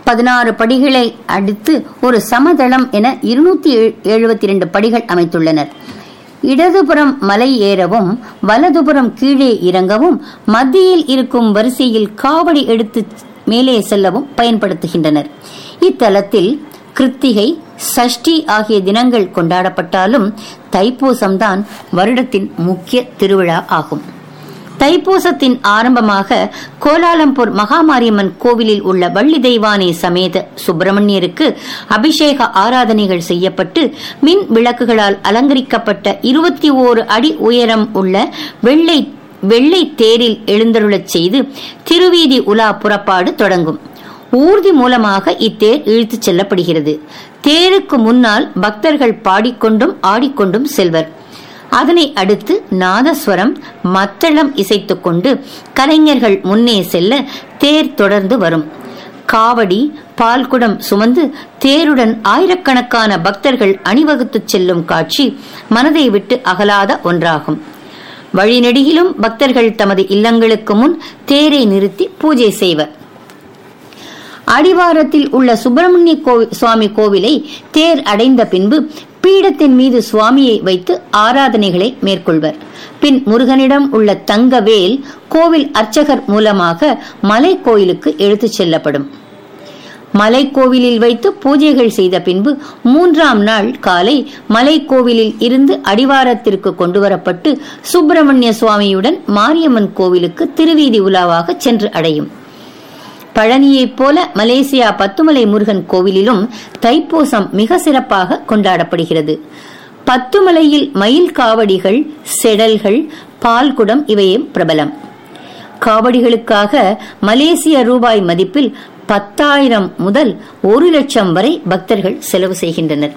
பதினாறு படிகளை அடுத்து ஒரு சமதளம் என இருநூத்தி எழுபத்தி இரண்டு படிகள் அமைத்துள்ளனர் இடதுபுறம் மலை ஏறவும் வலதுபுறம் கீழே இறங்கவும் மத்தியில் இருக்கும் வரிசையில் காவடி எடுத்து மேலே செல்லவும் பயன்படுத்துகின்றனர் இத்தலத்தில் கிருத்திகை சஷ்டி ஆகிய தினங்கள் கொண்டாடப்பட்டாலும் தைப்பூசம்தான் வருடத்தின் முக்கிய திருவிழா ஆகும் தைப்பூசத்தின் ஆரம்பமாக கோலாலம்பூர் மகாமாரியம்மன் கோவிலில் உள்ள வள்ளி தெய்வானை சமேத சுப்பிரமணியருக்கு அபிஷேக ஆராதனைகள் செய்யப்பட்டு மின் விளக்குகளால் அலங்கரிக்கப்பட்ட இருபத்தி ஓரு அடி உயரம் உள்ள வெள்ளை வெள்ளை தேரில் எழுந்தருளச் செய்து திருவீதி உலா புறப்பாடு தொடங்கும் ஊர்தி மூலமாக இத்தேர் இழுத்துச் செல்லப்படுகிறது தேருக்கு முன்னால் பக்தர்கள் பாடிக்கொண்டும் ஆடிக்கொண்டும் செல்வர் அதனை அடுத்து நாதஸ்வரம் மத்தளம் இசைத்துக் கொண்டு கலைஞர்கள் முன்னே செல்ல தேர் தொடர்ந்து வரும் காவடி பால்குடம் சுமந்து தேருடன் ஆயிரக்கணக்கான பக்தர்கள் அணிவகுத்துச் செல்லும் காட்சி மனதை விட்டு அகலாத ஒன்றாகும் வழிநெடுகிலும் பக்தர்கள் தமது இல்லங்களுக்கு முன் தேரை நிறுத்தி பூஜை செய்வர் அடிவாரத்தில் உள்ள சுப்பிரமணிய சுவாமி கோவிலை தேர் அடைந்த பின்பு பீடத்தின் மீது சுவாமியை வைத்து ஆராதனைகளை மேற்கொள்வர் பின் முருகனிடம் உள்ள தங்க வேல் கோவில் அர்ச்சகர் மூலமாக மலை கோயிலுக்கு எடுத்துச் செல்லப்படும் மலை கோவிலில் வைத்து பூஜைகள் செய்த பின்பு மூன்றாம் நாள் காலை மலை கோவிலில் இருந்து அடிவாரத்திற்கு கொண்டு வரப்பட்டு சுப்பிரமணிய சுவாமியுடன் மாரியம்மன் கோவிலுக்கு திருவீதி உலாவாக சென்று அடையும் பழனியைப் போல மலேசியா பத்துமலை முருகன் கோவிலிலும் தைப்பூசம் மிக சிறப்பாக கொண்டாடப்படுகிறது பத்துமலையில் மயில் காவடிகள் செடல்கள் பால்குடம் இவையும் பிரபலம் காவடிகளுக்காக மலேசிய ரூபாய் மதிப்பில் பத்தாயிரம் முதல் ஒரு லட்சம் வரை பக்தர்கள் செலவு செய்கின்றனர்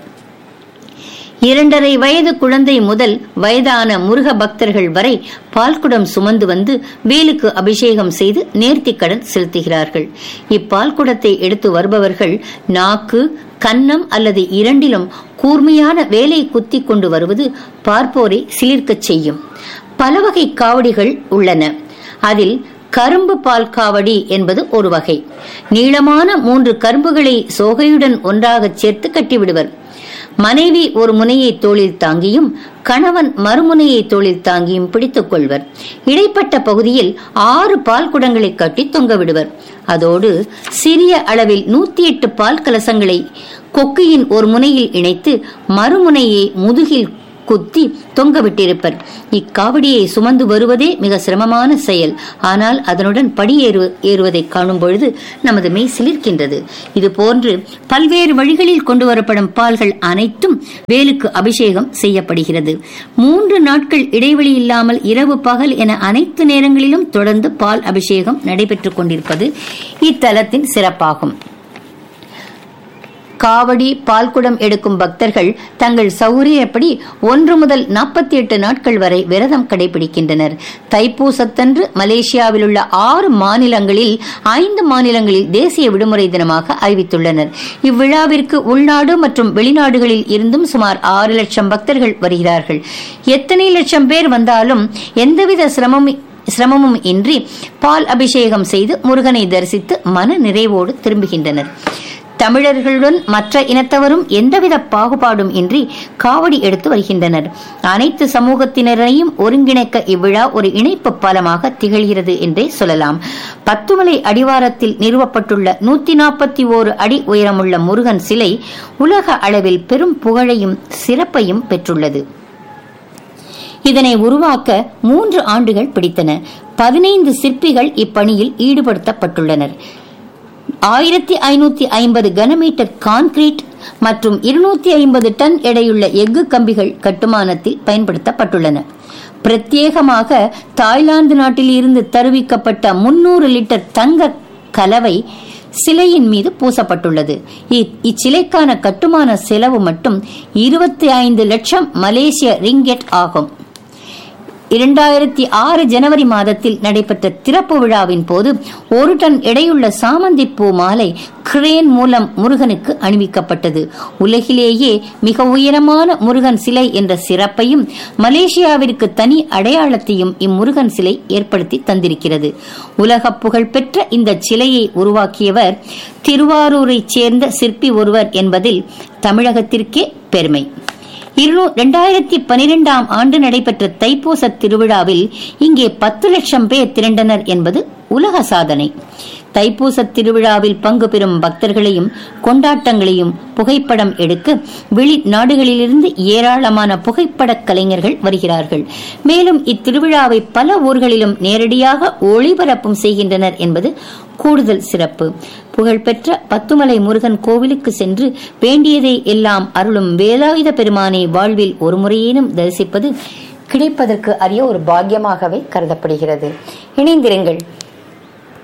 இரண்டரை வயது குழந்தை முதல் வயதான முருக பக்தர்கள் வரை பால்குடம் சுமந்து வந்து வேலுக்கு அபிஷேகம் செய்து நேர்த்திக்கடன் செலுத்துகிறார்கள் இப்பால்குடத்தை எடுத்து வருபவர்கள் நாக்கு கன்னம் அல்லது இரண்டிலும் கூர்மையான வேலை குத்தி கொண்டு வருவது பார்ப்போரை சிலிர்க்கச் செய்யும் பல வகை காவடிகள் உள்ளன அதில் கரும்பு பால் காவடி என்பது ஒரு வகை நீளமான மூன்று கரும்புகளை சோகையுடன் ஒன்றாக சேர்த்து கட்டிவிடுவர் மனைவி ஒரு முனையை தோளில் தாங்கியும் கணவன் மறுமுனையை தோளில் தாங்கியும் பிடித்துக் கொள்வர் இடைப்பட்ட பகுதியில் ஆறு பால் குடங்களை கட்டி தொங்க விடுவர் அதோடு சிறிய அளவில் நூத்தி எட்டு பால் கலசங்களை கொக்கியின் ஒரு முனையில் இணைத்து மறுமுனையை முதுகில் குத்தி தொங்க விட்டிருப்பர் இக்காவடியை சுமந்து வருவதே மிக சிரமமான செயல் ஆனால் அதனுடன் படியேறு ஏறுவதை காணும் பொழுது நமது மெய் சிலிர்க்கின்றது இது போன்று பல்வேறு வழிகளில் கொண்டு வரப்படும் பால்கள் அனைத்தும் வேலுக்கு அபிஷேகம் செய்யப்படுகிறது மூன்று நாட்கள் இடைவெளி இல்லாமல் இரவு பகல் என அனைத்து நேரங்களிலும் தொடர்ந்து பால் அபிஷேகம் நடைபெற்றுக் கொண்டிருப்பது இத்தலத்தின் சிறப்பாகும் காவடி பால்குடம் எடுக்கும் பக்தர்கள் தங்கள் சௌரியப்படி ஒன்று முதல் நாற்பத்தி எட்டு நாட்கள் வரை விரதம் கடைபிடிக்கின்றனர் தைப்பூசத்தன்று மலேசியாவில் உள்ள ஆறு மாநிலங்களில் ஐந்து மாநிலங்களில் தேசிய விடுமுறை தினமாக அறிவித்துள்ளனர் இவ்விழாவிற்கு உள்நாடு மற்றும் வெளிநாடுகளில் இருந்தும் சுமார் ஆறு லட்சம் பக்தர்கள் வருகிறார்கள் எத்தனை லட்சம் பேர் வந்தாலும் எந்தவித சிரமம் சிரமமும் இன்றி பால் அபிஷேகம் செய்து முருகனை தரிசித்து மன நிறைவோடு திரும்புகின்றனர் தமிழர்களுடன் மற்ற இனத்தவரும் எந்தவித பாகுபாடும் இன்றி காவடி எடுத்து வருகின்றனர் அனைத்து சமூகத்தினரையும் ஒருங்கிணைக்க இவ்விழா ஒரு இணைப்பு பாலமாக திகழ்கிறது என்றே சொல்லலாம் பத்துமலை அடிவாரத்தில் நிறுவப்பட்டுள்ள நூத்தி நாற்பத்தி ஓரு அடி உயரமுள்ள முருகன் சிலை உலக அளவில் பெரும் புகழையும் சிறப்பையும் பெற்றுள்ளது இதனை உருவாக்க மூன்று ஆண்டுகள் பிடித்தன பதினைந்து சிற்பிகள் இப்பணியில் ஈடுபடுத்தப்பட்டுள்ளனர் ஆயிரத்தி ஐநூத்தி ஐம்பது கனமீட்டர் கான்கிரீட் மற்றும் இருநூத்தி ஐம்பது டன் எடையுள்ள எஃகு கம்பிகள் கட்டுமானத்தில் பயன்படுத்தப்பட்டுள்ளன பிரத்யேகமாக தாய்லாந்து நாட்டில் இருந்து தருவிக்கப்பட்ட முன்னூறு லிட்டர் தங்க கலவை சிலையின் மீது பூசப்பட்டுள்ளது இச்சிலைக்கான கட்டுமான செலவு மட்டும் இருபத்தி ஐந்து லட்சம் மலேசிய ரிங்கெட் ஆகும் இரண்டாயிரத்தி ஆறு ஜனவரி மாதத்தில் நடைபெற்ற திறப்பு விழாவின் போது ஒரு டன் எடையுள்ள சாமந்தி பூ மாலை கிரேன் மூலம் முருகனுக்கு அணிவிக்கப்பட்டது உலகிலேயே மிக உயரமான முருகன் சிலை என்ற சிறப்பையும் மலேசியாவிற்கு தனி அடையாளத்தையும் இம்முருகன் சிலை ஏற்படுத்தி தந்திருக்கிறது உலக புகழ்பெற்ற இந்த சிலையை உருவாக்கியவர் திருவாரூரைச் சேர்ந்த சிற்பி ஒருவர் என்பதில் தமிழகத்திற்கே பெருமை இரண்டாயிரத்தி பனிரெண்டாம் ஆண்டு நடைபெற்ற தைப்பூச திருவிழாவில் இங்கே பத்து லட்சம் பேர் திரண்டனர் என்பது உலக சாதனை தைப்பூச திருவிழாவில் பங்கு பெறும் பக்தர்களையும் கொண்டாட்டங்களையும் புகைப்படம் எடுக்க வெளிநாடுகளிலிருந்து ஏராளமான புகைப்படக் கலைஞர்கள் வருகிறார்கள் மேலும் இத்திருவிழாவை பல ஊர்களிலும் நேரடியாக ஒளிபரப்பும் செய்கின்றனர் என்பது கூடுதல் சிறப்பு புகழ்பெற்ற பத்துமலை முருகன் கோவிலுக்கு சென்று வேண்டியதை எல்லாம் அருளும் வேலாயுத பெருமானை வாழ்வில் ஒரு முறையேனும் தரிசிப்பது கிடைப்பதற்கு அரிய ஒரு பாக்கியமாகவே கருதப்படுகிறது இணைந்திருங்கள்